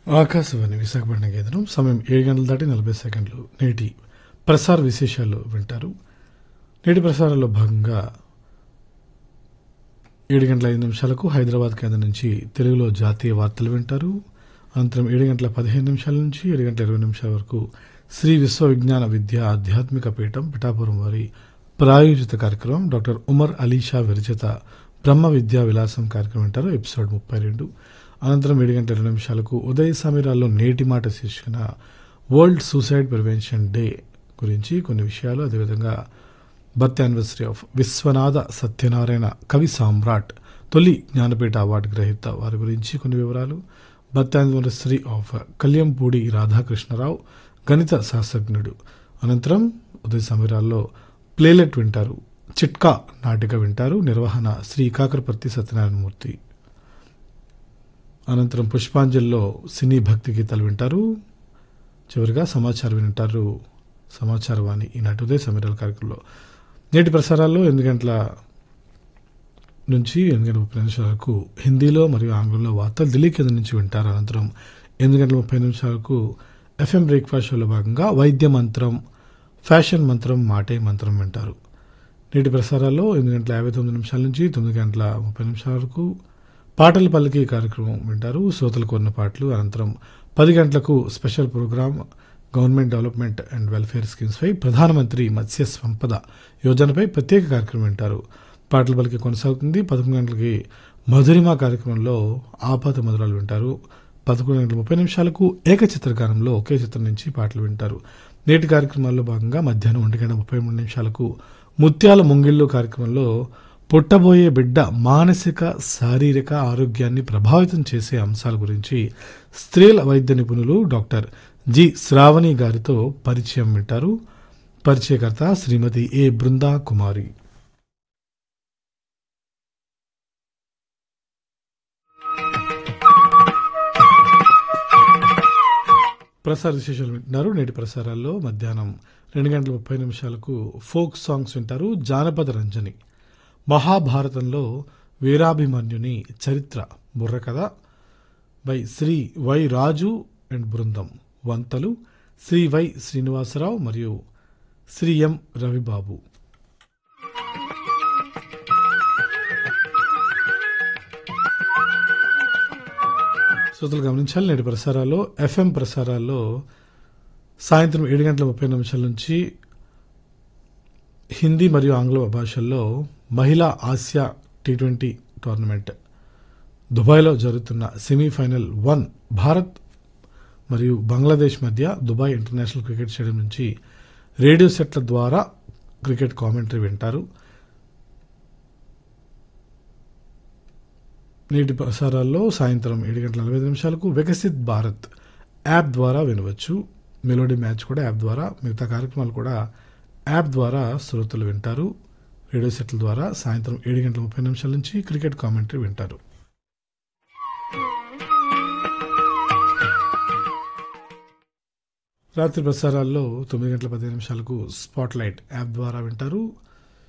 ఆకాశవాణి విశాఖపట్నం కేంద్రం సమయం ఏడు గంటల దాటి నలభై సెకండ్లు నేటి ప్రసార విశేషాలు వింటారు నేటి ప్రసారంలో భాగంగా ఏడు గంటల ఐదు నిమిషాలకు హైదరాబాద్ కేంద్రం నుంచి తెలుగులో జాతీయ వార్తలు వింటారు అనంతరం ఏడు గంటల పదిహేను నిమిషాల నుంచి ఏడు గంటల ఇరవై నిమిషాల వరకు శ్రీ విశ్వ విజ్ఞాన విద్య ఆధ్యాత్మిక పీఠం పిఠాపురం వారి ప్రాయోజిత కార్యక్రమం డాక్టర్ ఉమర్ అలీషా విరచిత బ్రహ్మ విద్యా విలాసం కార్యక్రమం వింటారు ఎపిసోడ్ ముప్పై రెండు అనంతరం ఏడు గంటల ఇరవై నిమిషాలకు ఉదయ సమీరాల్లో నేటి మాట శీర్షికన వరల్డ్ సూసైడ్ ప్రివెన్షన్ డే గురించి కొన్ని విషయాలు అదేవిధంగా birth anniversary of Vishwanatha Satyanarayana కవి సామ్రాట్ తొలి జ్ఞానపీఠ అవార్డు గ్రహీత వారి గురించి కొన్ని వివరాలు birth anniversary of Kalyampudi Radhakrishna Rao గణిత శాస్త్రజ్ఞుడు అనంతరం ఉదయ సమీరాల్లో ప్లేలెట్ వింటారు చిట్కా నాటిక వింటారు నిర్వహణ శ్రీ కాకరపర్తి సత్యనారాయణమూర్తి అనంతరం పుష్పాంజలిలో సినీ భక్తి గీతాలు వింటారు చివరిగా సమాచారం వింటారు సమాచారవాణి ఈనాటి ఉదయ సమీరాల కార్యక్రమంలో నేటి ప్రసారాల్లో ఎనిమిది గంటల నుంచి ఎనిమిది గంటల ముప్పై నిమిషాల వరకు హిందీలో మరియు ఆంగ్లంలో వార్తలు ఢిల్లీ కేంద్రం నుంచి వింటారు అనంతరం ఎనిమిది గంటల ముప్పై నిమిషాలకు ఎఫ్ఎం బ్రేక్ఫాస్ట్ షోలో భాగంగా వైద్య మంత్రం ఫ్యాషన్ మంత్రం మాటే మంత్రం వింటారు నేటి ప్రసారాల్లో ఎనిమిది గంటల యాభై తొమ్మిది నిమిషాల నుంచి తొమ్మిది గంటల ముప్పై నిమిషాల వరకు పాటల పల్లకి కార్యక్రమం వింటారు శ్రోతలు కొన్న పాటలు అనంతరం పది గంటలకు special program government development and welfare schemes పై ప్రధానమంత్రి మత్స్య సంపద యోజనపై ప్రత్యేక కార్యక్రమం వింటారు పాటల పలికి కొనసాగుతుంది పదకొండు గంటలకి మధురిమ కార్యక్రమంలో ఆపాత మధురాలు వింటారు పదకొండు గంటల ముప్పై నిమిషాలకు ఏకచిత్రగానంలో ఒకే చిత్రం నుంచి పాటలు వింటారు నేటి కార్యక్రమాల్లో భాగంగా మధ్యాహ్నం ఒంటి గంట ముప్పై మూడు నిమిషాలకు ముత్యాల ముంగిళ్ళు కార్యక్రమంలో పుట్టబోయే బిడ్డ మానసిక శారీరక ఆరోగ్యాన్ని ప్రభావితం చేసే అంశాల గురించి స్త్రీల వైద్య నిపుణులు డాక్టర్ జి శ్రావణి గారితో పరిచయం వింటారు పరిచయకర్త శ్రీమతి ఏ బృందా కుమారి ప్రసార విశేషాలు వింటున్నారు నేటి ప్రసారాల్లో మధ్యాహ్నం రెండు గంటల ముప్పై నిమిషాలకు ఫోక్ సాంగ్స్ వింటారు జానపద రంజని మహాభారతంలో వీరాభిమన్యుని చరిత్ర బుర్రకథ by Shri Y Raju and బృందం వంతలు శ్రీ వై శ్రీనివాసరావు మరియు శ్రీ ఎం రవిబాబు శ్రోతలు గమనించాలి నేటి ప్రసారాల్లో ఎఫ్ఎం ప్రసారాల్లో సాయంత్రం ఏడు గంటల ముప్పై నిమిషాల నుంచి హిందీ మరియు ఆంగ్ల భాషల్లో మహిళా ఆసియా టీ ట్వంటీ టోర్నమెంట్ దుబాయ్లో జరుగుతున్న సెమీఫైనల్ వన్ భారత్ మరియు బంగ్లాదేశ్ మధ్య దుబాయ్ ఇంటర్నేషనల్ క్రికెట్ స్టేడియం నుంచి రేడియో సెట్ల ద్వారా క్రికెట్ కామెంటరీ వింటారు నేటి ప్రసారాల్లో సాయంత్రం ఏడు గంటల నలభై నిమిషాలకు వికసిత్ భారత్ యాప్ ద్వారా వినవచ్చు మెలోడీ మ్యాచ్ కూడా యాప్ ద్వారా మిగతా కార్యక్రమాలు కూడా యాప్ ద్వారా శ్రోతలు వింటారు రేడియో సెట్ల ద్వారా సాయంత్రం ఏడు గంటల ముప్పై నిమిషాల నుంచి క్రికెట్ కామెంటరీ వింటారు రాత్రి ప్రసారాల్లో తొమ్మిది గంటల పదిహేను నిమిషాలకు స్పాట్ లైట్ యాప్ ద్వారా వింటారు